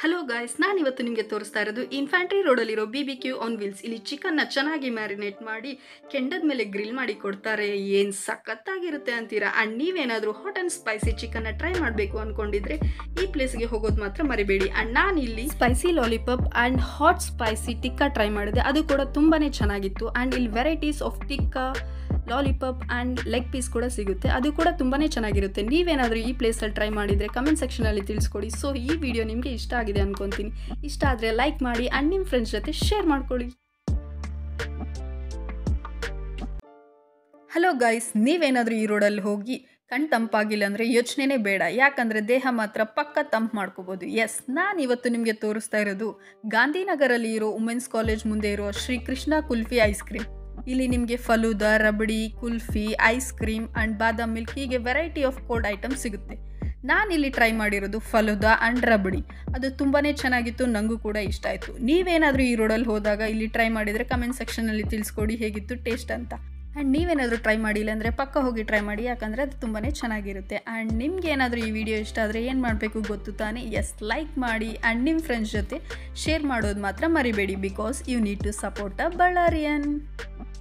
hello guys ನಾನು ಇವತ್ತು ನಿಮಗೆ ತೋರಿಸ್ತಾ ಇರೋದು ಇನ್ಫ್ಯಾಂಟ್ರಿ ರೋಡಲ್ಲಿರೋ B B Q on wheels ಇಲ್ಲಿ ಚಿಕನ್ನ ಚೆನ್ನಾಗಿ ಮ್ಯಾರಿನೇಟ್ ಮಾಡಿ ಕೆಂಡದ ಮೇಲೆ ಗ್ರಿಲ್ ಮಾಡಿ ಕೊಡ್ತಾರೆ ಏನು ಸಖತ್ತಾಗಿರುತ್ತೆ ಅಂತೀರಾ ಆ್ಯಂಡ್ ನೀವೇನಾದರೂ ಹಾಟ್ ಆ್ಯಂಡ್ ಸ್ಪೈಸಿ ಚಿಕನ್ನ ಟ್ರೈ ಮಾಡಬೇಕು ಅಂದ್ಕೊಂಡಿದ್ರೆ ಈ ಪ್ಲೇಸ್ಗೆ ಹೋಗೋದು ಮಾತ್ರ ಮರಿಬೇಡಿ ಆ್ಯಂಡ್ ನಾನು ಇಲ್ಲಿ spicy lollipop and hot spicy tikka try ಮಾಡಿದೆ ಅದು ಕೂಡ ತುಂಬಾ ಚೆನ್ನಾಗಿತ್ತು ಆ್ಯಂಡ್ ಇಲ್ಲಿ varieties of tikka lollipop and leg piece ಕೂಡ ಸಿಗುತ್ತೆ ಅದು ಕೂಡ ತುಂಬಾ ಚೆನ್ನಾಗಿರುತ್ತೆ ನೀವೇನಾದರೂ ಈ ಪ್ಲೇಸಲ್ಲಿ ಟ್ರೈ ಮಾಡಿದರೆ ಕಮೆಂಟ್ ಸೆಕ್ಷನಲ್ಲಿ ತಿಳಿಸ್ಕೊಡಿ ಸೊ ಈ ವಿಡಿಯೋ ನಿಮಗೆ ಇಷ್ಟ ಆಗಿದೆ ಅನ್ಕೊತೀನಿ ಇಷ್ಟ ಆದರೆ ಲೈಕ್ ಮಾಡಿ ಆ್ಯಂಡ್ ನಿಮ್ಮ ಫ್ರೆಂಡ್ಸ್ ಜೊತೆ ಶೇರ್ ಮಾಡ್ಕೊಳ್ಳಿ ಹಲೋ ಗೈಸ್ ನೀವೇನಾದರೂ ಈ ರೋಡಲ್ಲಿ ಹೋಗಿ ಕಣ್ ತಂಪಾಗಿಲ್ಲ ಅಂದರೆ ಯೋಚನೆನೇ ಬೇಡ ಯಾಕಂದರೆ ದೇಹ ಮಾತ್ರ ಪಕ್ಕ ತಂಪು ಮಾಡ್ಕೋಬೋದು ಎಸ್ ನಾನು ಇವತ್ತು ನಿಮಗೆ ತೋರಿಸ್ತಾ ಇರೋದು ಗಾಂಧಿನಗರಲ್ಲಿ ಇರೋ ವುಮೆನ್ಸ್ ಕಾಲೇಜ್ ಮುಂದೆ ಇರೋ ಶ್ರೀ ಕೃಷ್ಣ ಕುಲ್ಫಿ ಐಸ್ ಕ್ರೀಮ್ ಇಲ್ಲಿ ನಿಮಗೆ falooda rabdi kulfi ice cream and badam milk ಹೀಗೆ ವೆರೈಟಿ ಆಫ್ ಕೋಲ್ಡ್ ಐಟಮ್ ಸಿಗುತ್ತೆ ನಾನಿಲ್ಲಿ ಟ್ರೈ ಮಾಡಿರೋದು ಫಲೂದಾ ಆ್ಯಂಡ್ ರಬಡಿ ಅದು ತುಂಬಾ ಚೆನ್ನಾಗಿತ್ತು ನನಗೂ ಕೂಡ ಇಷ್ಟ ಆಯಿತು ನೀವೇನಾದರೂ ಈ ರೋಡಲ್ಲಿ ಹೋದಾಗ ಇಲ್ಲಿ ಟ್ರೈ ಮಾಡಿದರೆ ಕಮೆಂಟ್ ಸೆಕ್ಷನಲ್ಲಿ ತಿಳಿಸ್ಕೊಡಿ ಹೇಗಿತ್ತು ಟೇಸ್ಟ್ ಅಂತ ಆ್ಯಂಡ್ ನೀವೇನಾದರೂ ಟ್ರೈ ಮಾಡಿಲ್ಲ ಅಂದರೆ ಪಕ್ಕ ಹೋಗಿ ಟ್ರೈ ಮಾಡಿ ಯಾಕಂದರೆ ಅದು ತುಂಬಾ ಚೆನ್ನಾಗಿರುತ್ತೆ ಆ್ಯಂಡ್ ನಿಮ್ಗೆ ಏನಾದರೂ ಈ ವಿಡಿಯೋ ಇಷ್ಟ ಆದರೆ ಏನು ಮಾಡಬೇಕು ಗೊತ್ತು ತಾನೇ ಎಸ್ ಲೈಕ್ ಮಾಡಿ ಆ್ಯಂಡ್ ನಿಮ್ಮ ಫ್ರೆಂಡ್ಸ್ ಜೊತೆ ಶೇರ್ ಮಾಡೋದು ಮಾತ್ರ ಮರಿಬೇಡಿ because you need to support a ಬಳ್ಳಾರಿಯನ್